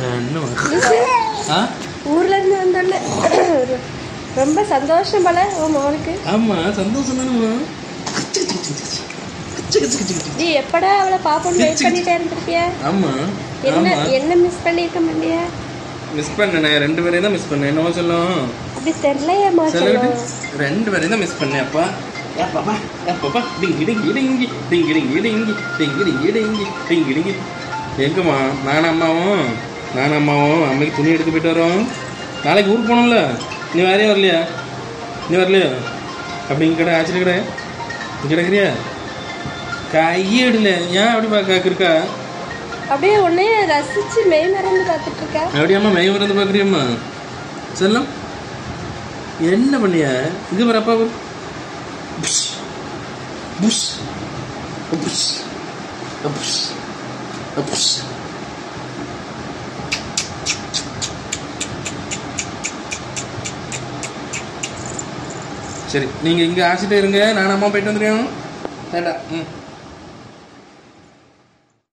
என்ன ஆ ஊர்ல இருந்து வந்தோடனே ரொம்ப சந்தோஷம் போல உன் மகனுக்கு ஆமா சந்தோஷம் தானே நீ எப்படா அவளை பாப்போம்னு வெயிட் பண்ணிட்டே இருந்திருக்கிய ஆமா என்ன ஆமா என்ன மிஸ் பண்ணிருக்க மாட்டியா மிஸ் பண்ணேன் ரெண்டு பேரையும் தான் மிஸ் பண்ணேன் என்னவோ சொல்லும் அப்படி தெரியலையேம்மா சொல்லிட்டு சொல்லும் ரெண்டு பேரையும் தான் மிஸ் பண்ணேன் அப்பா ஏ பாப்பா ஏ பாப்பா டிங்கி டிங்கி டிங்கி டிங்கி டிங்கி டிங்கி டிங்கி டிங்கி டிங்கி டிங்கி டிங்கி எங்கம்மா நானும் அம்மாவும் நானும் அம்மாவும் அம்மைக்கு துணி எடுத்து போயிட்டு வரோம் நாளைக்கு ஊருக்கு போகணும்ல நீ வேறையே வரலையா நீ வரலையா அப்படி இங்கே கடை ஆச்சரிய கடை இங்கே கிடக்குறியா கையேடல ஏன் அப்படி பார்க்க இருக்கா அப்படியே உன்னைய ரசிச்சு மெய் மறந்து பார்த்துட்டு இருக்கா அப்படியாம்மா மெய் மறந்து பார்க்குறியம்மா செல்லம் என்ன பண்ணிய இது வர அப்பா push push push push push சரி நீங்கள் இங்கே ஆசிட்டு இருங்க நான் அம்மா போயிட்டு வந்துடுறோம் வேண்டாம் ம்